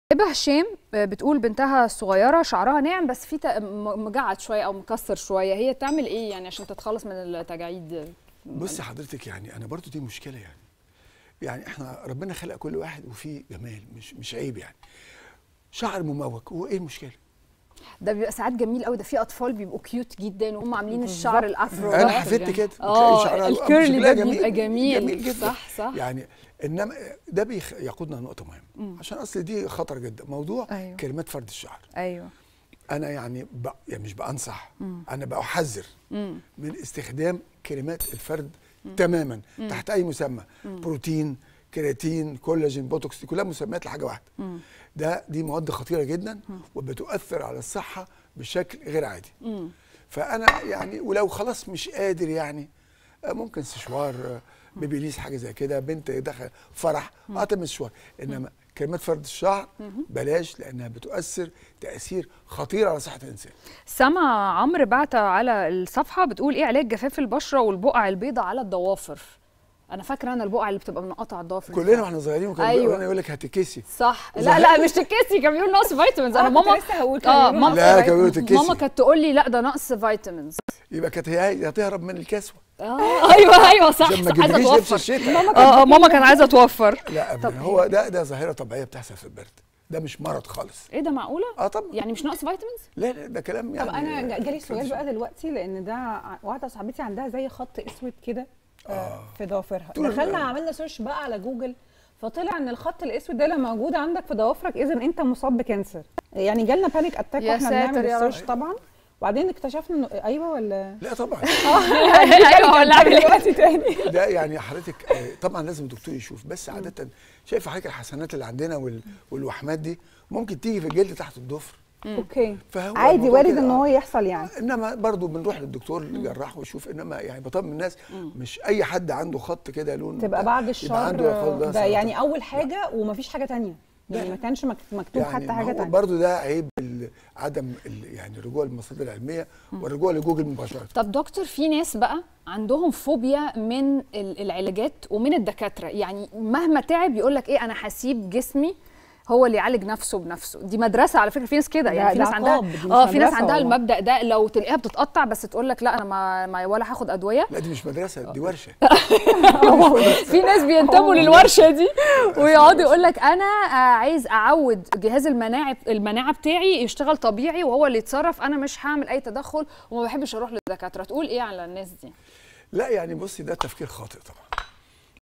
هبه هشام بتقول بنتها الصغيره شعرها ناعم بس في تق- م- مجعد شويه او مكسر شويه هي تعمل ايه يعني عشان تتخلص من التجاعيد بصي حضرتك يعني انا برضو دي مشكله يعني يعني احنا ربنا خلق كل واحد وفيه جمال مش مش عيب يعني شعر مموج هو ايه المشكله ده بيبقى ساعات جميل قوي ده في اطفال بيبقوا كيوت جدا وهم عاملين الشعر الافرو انا ده. حفدت كده اه شعرها الكيرلي شكلها ده بيبقى جميل, جميل جدا صح صح يعني انما ده بيخ... يقودنا لنقطه مهمه عشان اصل دي خطر جدا موضوع أيوه. كلمات فرد الشعر ايوه انا يعني, ب... يعني مش بانصح انا بحذر من استخدام كلمات الفرد تماما تحت اي مسمى بروتين كرياتين كولاجين بوتوكس دي كلها مسميات لحاجه واحده ده دي مواد خطيره جدا وبتؤثر على الصحه بشكل غير عادي فانا يعني ولو خلاص مش قادر يعني آه، ممكن سشوار آه، بيبيليس حاجه زي كده بنت دخل فرح اه تعمل سشوار انما كلمات فرد الشعر بلاش لانها بتؤثر تاثير خطير على صحه الانسان سما عمرو بعت على الصفحه بتقول ايه علاج جفاف البشره والبقع البيضاء على الضوافر انا فاكره انا البقع اللي بتبقى منقطع الضوافر دي. كلنا واحنا صغيرين وكان أيوة. أيوة. يقول لك هتكسي صح لا صحيح. لا مش تكسي كان بيقول نقص فيتامينز انا آه، كنت ماما لسه هقول كان اه بيقولوا ماما نقص لا كانوا بيقولوا تكسي ماما كانت تقول لي لا ده نقص فيتامينز يبقى كانت هي هتهرب من الكسوه اه ايوه ايوه صح عشان ما صح، عايزه تجيبليش لبس توفر الشتاء اه اه ماما كان عايزه توفر لا طب أبدا هو ده ده ظاهره طبيعيه بتحصل في البرد ده مش مرض خالص ايه ده معقوله اه طبعا يعني مش نقص فيتامينز لا لا ده كلام طب يعني انا جالي سؤال بقى دلوقتي لان ده ع- واحده صاحبتي عندها زي خط اسود كده آه. في ضوافرها طول دخلنا الوقت. عملنا سيرش بقى على جوجل فطلع ان الخط الاسود ده لو موجود عندك في ضوافرك اذا انت مصاب بكانسر يعني جالنا بانيك اتاك يا واحنا ساتر بنعمل يا السيرش رب. طبعا وبعدين اكتشفنا انه ايوه ولا لا طبعا ايوه ولا اعمل ايه دلوقتي تاني ده يعني حضرتك آه، طبعا لازم الدكتور يشوف بس عاده شايف حضرتك الحسنات اللي عندنا وال- والوحمات دي ممكن تيجي في الجلد تحت الضفر اوكي فهو عادي الموضوع وارد كده، ان آه. هو يحصل يعني انما برضو بنروح للدكتور الجراح ويشوف انما يعني بطمن الناس مش اي حد عنده خط كده لون تبقى بعد الشر يبقى عنده خط ده سرطان. يعني اول حاجه ومفيش حاجه تانية يعني لا. ما كانش مك- مكتوب يعني حتى ما حاجه هو تانية برضو ده عيب ال- عدم ال- يعني الرجوع للمصادر العلميه والرجوع لجوجل مباشره طب دكتور في ناس بقى عندهم فوبيا من ال- العلاجات ومن الدكاتره يعني مهما تعب يقول لك ايه انا هسيب جسمي هو اللي يعالج نفسه بنفسه دي مدرسه على فكره في ناس كده ده- يعني في ده ناس عندها عقاب، دي مش اه في ناس مدرسة عندها والله. المبدا ده لو تلاقيها بتتقطع بس تقول لك لا انا ما, ما ولا هاخد ادويه لا دي مش مدرسه دي ورشه في ناس بينتموا للورشه دي ويقعدوا يقول لك انا آه، عايز اعود جهاز المناعه المناعه بتاعي يشتغل طبيعي وهو اللي يتصرف انا مش هعمل اي تدخل وما بحبش اروح للدكاتره تقول ايه على الناس دي لا يعني بصي ده تفكير خاطئ طبعا